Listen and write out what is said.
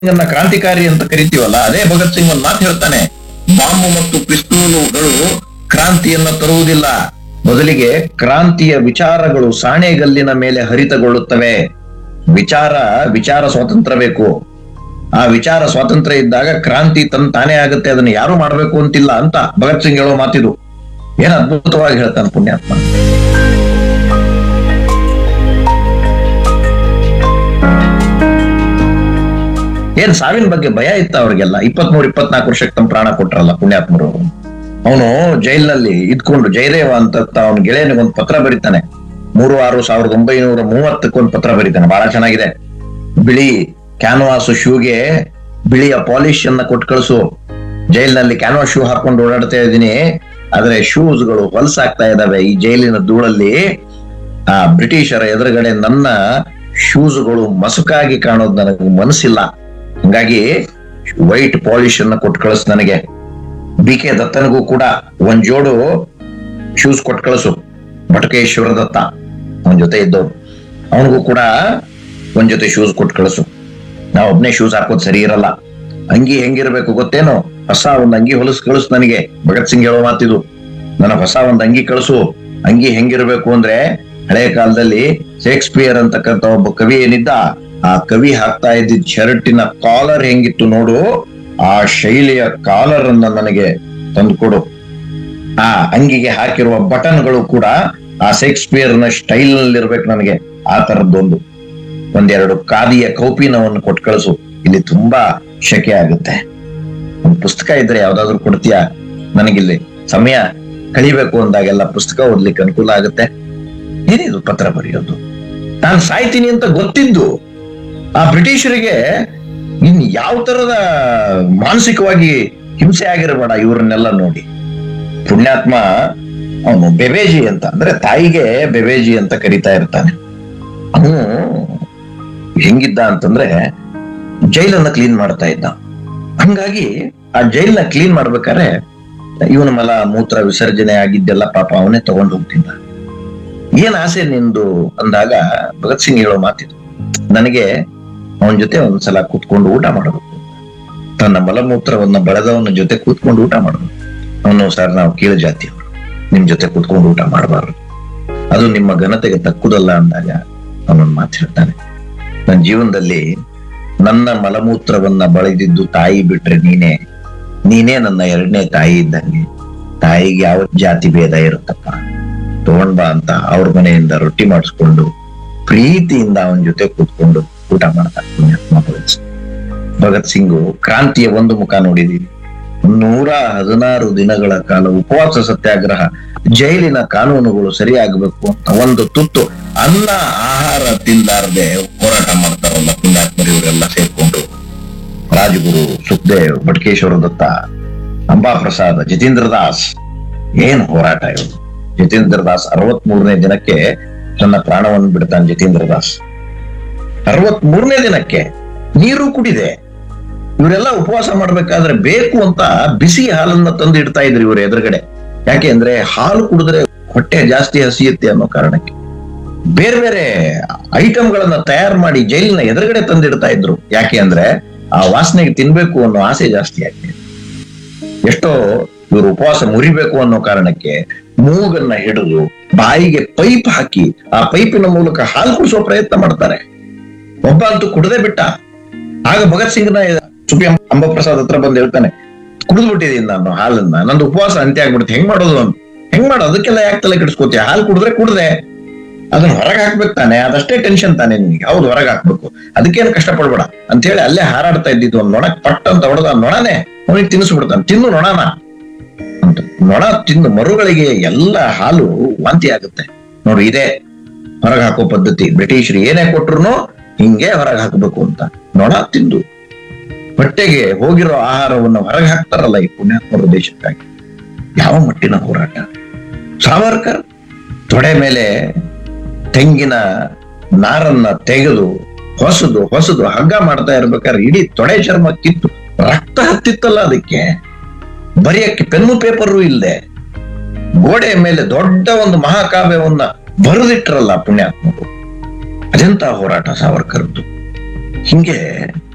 ಸಿಂಗನ್ನ ಕ್ರಾಂತಿಕಾರಿ ಅಂತ ಕರಿತೀವಲ್ಲ ಅದೇ ಭಗತ್ ಸಿಂಗ್ ಒಂದ್ ಮಾತು ಹೇಳ್ತಾನೆ ಬಾಂಬು ಮತ್ತು ಪಿಸ್ತೂಲುಗಳು ಕ್ರಾಂತಿಯನ್ನ ತರುವುದಿಲ್ಲ ಮೊದಲಿಗೆ ಕ್ರಾಂತಿಯ ವಿಚಾರಗಳು ಸಾಣೆಗಲ್ಲಿನ ಮೇಲೆ ಹರಿತಗೊಳ್ಳುತ್ತವೆ ವಿಚಾರ ವಿಚಾರ ಸ್ವಾತಂತ್ರ್ಯ ಬೇಕು ಆ ವಿಚಾರ ಸ್ವಾತಂತ್ರ್ಯ ಇದ್ದಾಗ ಕ್ರಾಂತಿ ತನ್ ತಾನೇ ಆಗುತ್ತೆ ಅದನ್ನ ಯಾರು ಮಾಡ್ಬೇಕು ಅಂತಿಲ್ಲ ಅಂತ ಭಗತ್ ಸಿಂಗ್ ಹೇಳೋ ಮಾತಿದು ಏನ್ ಅದ್ಭುತವಾಗಿ ಹೇಳ್ತಾನೆ ಪುಣ್ಯಾತ್ಮ ಏನ್ ಸಾವಿನ ಬಗ್ಗೆ ಭಯ ಇತ್ತ ಅವ್ರಿಗೆಲ್ಲ ಇಪ್ಪತ್ಮೂರು ಇಪ್ಪತ್ನಾಲ್ಕು ವರ್ಷಕ್ಕೆ ತಮ್ಮ ಪ್ರಾಣ ಕೊಟ್ರಲ್ಲ ಪುಣ್ಯಾತ್ಮರು ಅವನು ಜೈಲಿನಲ್ಲಿ ಇದ್ಕೊಂಡು ಜಯದೇವ ಅಂತ ಅವನ ಗೆಳೆಯನಿಗೊಂದು ಪತ್ರ ಬರೀತಾನೆ ಮೂರು ಆರು ಸಾವಿರದ ಒಂಬೈನೂರ ಮೂವತ್ತಕ್ಕೊಂದು ಪತ್ರ ಬರೀತಾನೆ ಬಹಳ ಚೆನ್ನಾಗಿದೆ ಬಿಳಿ ಕ್ಯಾನ್ವಾಸ್ ಶೂಗೆ ಬಿಳಿಯ ಪಾಲಿಶ್ ಅನ್ನ ಕೊಟ್ಟು ಕಳಿಸು ಜೈಲಿನಲ್ಲಿ ಕ್ಯಾನ್ವಾಸ್ ಶೂ ಹಾಕೊಂಡು ಓಡಾಡ್ತಾ ಇದ್ದೀನಿ ಆದ್ರೆ ಶೂಸ್ಗಳು ಹೊಲಸಾಗ್ತಾ ಇದಾವೆ ಈ ಜೈಲಿನ ಧೂಳಲ್ಲಿ ಆ ಬ್ರಿಟಿಷರ ಎದುರುಗಡೆ ನನ್ನ ಶೂಸ್ಗಳು ಮಸುಕಾಗಿ ಕಾಣೋದು ನನಗೆ ಮನಸ್ಸಿಲ್ಲ ಹಂಗಾಗಿ ವೈಟ್ ಪಾಲಿಶ್ ಅನ್ನ ಕೊಟ್ಟು ಕಳಿಸ್ ನನಗೆ ಬಿ ಕೆ ದತ್ತನಿಗೂ ಕೂಡ ಒಂದ್ ಜೋಡು ಶೂಸ್ ಕೊಟ್ಟು ಕಳಿಸು ಬಟಕೇಶ್ವರ ದತ್ತ ಅವನ ಜೊತೆ ಇದ್ದವ್ರು ಅವನಿಗೂ ಕೂಡ ಒಂದ್ ಜೊತೆ ಶೂಸ್ ಕೊಟ್ಟು ಕಳಿಸು ನಾ ಒಬ್ನೇ ಶೂಸ್ ಹಾಕೋದ್ ಸರಿ ಇರಲ್ಲ ಅಂಗಿ ಹೆಂಗಿರ್ಬೇಕು ಗೊತ್ತೇನೋ ಹೊಸ ಒಂದ್ ಅಂಗಿ ಹೊಲಸ್ ಕಳಿಸು ನನಗೆ ಭಗತ್ ಸಿಂಗ್ ಹೇಳೋ ಮಾತಿದು ನನಗ್ ಹೊಸ ಒಂದ್ ಅಂಗಿ ಕಳಿಸು ಅಂಗಿ ಹೆಂಗಿರ್ಬೇಕು ಅಂದ್ರೆ ಹಳೆ ಕಾಲದಲ್ಲಿ ಶೇಕ್ಸ್ಪಿಯರ್ ಅಂತಕ್ಕಂತ ಒಬ್ಬ ಕವಿ ಏನಿದ್ದ ಆ ಕವಿ ಹಾಕ್ತಾ ಇದ್ದಿದ್ ಶರ್ಟಿನ ಕಾಲರ್ ಹೆಂಗಿತ್ತು ನೋಡು ಆ ಶೈಲಿಯ ಕಾಲರ್ ಅನ್ನ ನನಗೆ ತಂದುಕೊಡು ಆ ಅಂಗಿಗೆ ಹಾಕಿರುವ ಬಟನ್ಗಳು ಕೂಡ ಆ ಶೇಕ್ಸ್ಪಿಯರ್ ನ ಸ್ಟೈಲ್ ನಲ್ಲಿ ಇರ್ಬೇಕು ನನಗೆ ಆ ತರದ್ದೊಂದು ಒಂದೆರಡು ಖಾದಿಯ ಕೌಪಿನವನ್ನು ಕೊಟ್ಟು ಕಳಿಸು ಇಲ್ಲಿ ತುಂಬಾ ಶೆಕೆ ಆಗುತ್ತೆ ಒಂದ್ ಪುಸ್ತಕ ಇದ್ರೆ ಯಾವ್ದಾದ್ರು ಕೊಡ್ತೀಯಾ ನನಗಿಲ್ಲಿ ಸಮಯ ಕಳಿಬೇಕು ಅಂದಾಗೆಲ್ಲ ಪುಸ್ತಕ ಓದ್ಲಿಕ್ಕೆ ಅನುಕೂಲ ಆಗುತ್ತೆ ಏನಿದು ಪತ್ರ ಬರೆಯೋದು ನಾನು ಸಾಯ್ತೀನಿ ಅಂತ ಗೊತ್ತಿದ್ದು ಆ ಬ್ರಿಟಿಷರಿಗೆ ಇನ್ ಯಾವ ತರದ ಮಾನಸಿಕವಾಗಿ ಹಿಂಸೆ ಆಗಿರಬೇಡ ಇವ್ರನ್ನೆಲ್ಲ ನೋಡಿ ಪುಣ್ಯಾತ್ಮ ಅವನು ಬೆಬೇಜಿ ಅಂತ ಅಂದ್ರೆ ತಾಯಿಗೆ ಬೆಬೇಜಿ ಅಂತ ಕರಿತಾ ಇರ್ತಾನೆ ಅವನು ಹೆಂಗಿದ್ದ ಅಂತಂದ್ರೆ ಜೈಲನ್ನ ಕ್ಲೀನ್ ಮಾಡ್ತಾ ಇದ್ದ ಹಂಗಾಗಿ ಆ ಜೈಲ್ನ ಕ್ಲೀನ್ ಮಾಡ್ಬೇಕಾದ್ರೆ ಇವನ ಮಲ ಮೂತ್ರ ವಿಸರ್ಜನೆ ಆಗಿದ್ದೆಲ್ಲ ಪಾಪ ಅವನೇ ತಗೊಂಡು ಹೋಗ್ತಿದ್ದ ಏನ್ ಆಸೆ ನಿಂದು ಅಂದಾಗ ಭಗತ್ ಸಿಂಗ್ ಹೇಳೋ ಮಾತಿದು ನನಗೆ ಅವನ ಜೊತೆ ಒಂದ್ಸಲ ಕೂತ್ಕೊಂಡು ಊಟ ಮಾಡಬೇಕು ತನ್ನ ಮಲಮೂತ್ರವನ್ನ ಬೆಳೆದವನ ಜೊತೆ ಕೂತ್ಕೊಂಡು ಊಟ ಮಾಡಬೇಕು ಅವನು ಸರ್ ನಾವು ಕೀಳು ಜಾತಿಯವರು ನಿಮ್ ಜೊತೆ ಕೂತ್ಕೊಂಡು ಊಟ ಮಾಡಬಾರ್ದು ಅದು ನಿಮ್ಮ ಘನತೆಗೆ ತಕ್ಕುದಲ್ಲ ಅಂದಾಗ ಅವನೊಂದು ಮಾತು ಹೇಳ್ತಾನೆ ನನ್ನ ಜೀವನದಲ್ಲಿ ನನ್ನ ಮಲಮೂತ್ರವನ್ನ ಬಳದಿದ್ದು ತಾಯಿ ಬಿಟ್ರೆ ನೀನೇ ನೀನೇ ನನ್ನ ಎರಡನೇ ತಾಯಿ ಇದ್ದಂಗೆ ತಾಯಿಗೆ ಯಾವ ಜಾತಿ ಭೇದ ಇರುತ್ತಪ್ಪ ತಗೊಂಡ್ ಬಾ ಅಂತ ಅವ್ರ ಮನೆಯಿಂದ ರೊಟ್ಟಿ ಮಾಡಿಸ್ಕೊಂಡು ಪ್ರೀತಿಯಿಂದ ಅವನ ಜೊತೆ ಕೂತ್ಕೊಂಡು ಊಟ ಮಾಡ್ತಾರೆ ಪುಣ್ಯಾತ್ಮ ಭಗತ್ ಸಿಂಗ್ ಭಗತ್ ಸಿಂಗು ಕ್ರಾಂತಿಯ ಒಂದು ಮುಖ ನೋಡಿದೀವಿ ನೂರ ಹದಿನಾರು ದಿನಗಳ ಕಾಲ ಉಪವಾಸ ಸತ್ಯಾಗ್ರಹ ಜೈಲಿನ ಕಾನೂನುಗಳು ಸರಿಯಾಗಬೇಕು ಅಂತ ಒಂದು ತುತ್ತು ಅನ್ನ ಆಹಾರ ತಿಂದಾರದೆ ಹೋರಾಟ ಮಾಡ್ತಾರಲ್ಲ ಪುಣ್ಯಾತ್ಮರು ಇವರೆಲ್ಲ ಸೇರ್ಕೊಂಡು ರಾಜಗುರು ಸುಖದೇವ್ ಬಟ್ಕೇಶ್ವರ ದತ್ತ ಅಂಬಾಪ್ರಸಾದ್ ಜಿತೇಂದ್ರ ದಾಸ್ ಏನ್ ಹೋರಾಟ ಇವರು ಜಿತೇಂದ್ರ ದಾಸ್ ಅರವತ್ ಮೂರನೇ ದಿನಕ್ಕೆ ತನ್ನ ಪ್ರಾಣವನ್ನು ಬಿಡ್ತಾನೆ ಜಿತೇಂದ್ರ ದಾಸ್ ಅರವತ್ ಮೂರನೇ ದಿನಕ್ಕೆ ನೀರು ಕುಡಿದೆ ಇವರೆಲ್ಲ ಉಪವಾಸ ಮಾಡ್ಬೇಕಾದ್ರೆ ಬೇಕು ಅಂತ ಬಿಸಿ ಹಾಲನ್ನ ತಂದು ಇಡ್ತಾ ಇದ್ರು ಇವ್ರ ಎದುರುಗಡೆ ಯಾಕೆ ಅಂದ್ರೆ ಹಾಲು ಕುಡಿದ್ರೆ ಹೊಟ್ಟೆ ಜಾಸ್ತಿ ಹಸಿಯುತ್ತೆ ಅನ್ನೋ ಕಾರಣಕ್ಕೆ ಬೇರೆ ಬೇರೆ ಐಟಮ್ಗಳನ್ನ ತಯಾರು ಮಾಡಿ ಜೈಲಿನ ಎದುರುಗಡೆ ತಂದಿಡ್ತಾ ಇದ್ರು ಯಾಕೆ ಅಂದ್ರೆ ಆ ವಾಸನೆಗೆ ತಿನ್ಬೇಕು ಅನ್ನೋ ಆಸೆ ಜಾಸ್ತಿ ಆಗಿದೆ ಎಷ್ಟೋ ಇವರು ಉಪವಾಸ ಮುರಿಬೇಕು ಅನ್ನೋ ಕಾರಣಕ್ಕೆ ಮೂಗನ್ನ ಹಿಡಿದು ಬಾಯಿಗೆ ಪೈಪ್ ಹಾಕಿ ಆ ಪೈಪಿನ ಮೂಲಕ ಹಾಲು ಕುಡಿಸೋ ಪ್ರಯತ್ನ ಮಾಡ್ತಾರೆ ಒಬ್ಬ ಅಂತೂ ಕುಡದೆ ಬಿಟ್ಟ ಆಗ ಭಗತ್ ಸಿಂಗ್ನ ಸುಪಿ ಅಂಬಪ್ರಸಾದ್ ಹತ್ರ ಬಂದು ಹೇಳ್ತಾನೆ ಕುಡಿದು ಬಿಟ್ಟಿದ್ದೀನಿ ನಾನು ಹಾಲನ್ನ ನಂದು ಉಪವಾಸ ಅಂತ್ಯ ಆಗ್ಬಿಡುತ್ತೆ ಹೆಂಗ್ ಮಾಡೋದು ಅಂತ ಹೆಂಗ್ ಮಾಡೋದು ಅದಕ್ಕೆಲ್ಲ ಯಾಕೆ ತಲೆ ಕೆಡಿಸ್ಕೋತೀಯ ಹಾಲು ಕುಡಿದ್ರೆ ಕುಡ್ದೆ ಅದನ್ನ ಹೊರಗೆ ಹಾಕ್ಬೇಕು ತಾನೆ ಅದಷ್ಟೇ ಟೆನ್ಷನ್ ತಾನೆ ನಿನ್ಗೆ ಹೌದು ಹೊರಗೆ ಹಾಕ್ಬೇಕು ಅದಕ್ಕೇನು ಕಷ್ಟ ಪಡ್ಬೇಡ ಅಂತ ಹೇಳಿ ಅಲ್ಲೇ ಹಾರಾಡ್ತಾ ಇದ್ದಿದ್ದು ಒಂದ್ ನೊಣ ಪಟ್ ಅಂತ ಹೊಡೆದ ಆ ನೊಣನೇ ಅವನಿಗೆ ತಿನ್ನಿಸ್ಬಿಡ್ತಾನೆ ತಿನ್ನು ನೊಣನ ಅಂತ ನೊಣ ತಿಂದು ಮರುಗಳಿಗೆ ಎಲ್ಲ ಹಾಲು ವಾಂತಿ ಆಗುತ್ತೆ ನೋಡು ಇದೇ ಹೊರಗೆ ಹಾಕೋ ಪದ್ಧತಿ ಬ್ರಿಟಿಷರು ಏನೇ ಕೊಟ್ರು ಹಿಂಗೆ ಹೊರಗೆ ಹಾಕಬೇಕು ಅಂತ ನೊಣ ತಿಂದು ಹೊಟ್ಟೆಗೆ ಹೋಗಿರೋ ಆಹಾರವನ್ನು ಹೊರಗೆ ಹಾಕ್ತಾರಲ್ಲ ಈ ಪುಣ್ಯಾತ್ಮರ ದೇಶಕ್ಕಾಗಿ ಯಾವ ಮಟ್ಟಿನ ಹೋರಾಟ ಸಾವರ್ಕರ್ ತೊಡೆ ಮೇಲೆ ತೆಂಗಿನ ನಾರನ್ನ ತೆಗೆದು ಹೊಸದು ಹೊಸದು ಹಗ್ಗ ಮಾಡ್ತಾ ಇರ್ಬೇಕಾದ್ರೆ ಇಡೀ ತೊಡೆ ಚರ್ಮ ಕಿತ್ತು ರಕ್ತ ಹತ್ತಿತ್ತಲ್ಲ ಅದಕ್ಕೆ ಬರೆಯಕ್ಕೆ ಪೆನ್ನು ಪೇಪರು ಇಲ್ಲದೆ ಗೋಡೆ ಮೇಲೆ ದೊಡ್ಡ ಒಂದು ಮಹಾಕಾವ್ಯವನ್ನ ಬರೆದಿಟ್ರಲ್ಲ ಪುಣ್ಯಾತ್ಮರು ಅದೆಂತ ಹೋರಾಟ ಸಾವರ್ಕರ್ದು ಹಿಂಗೆ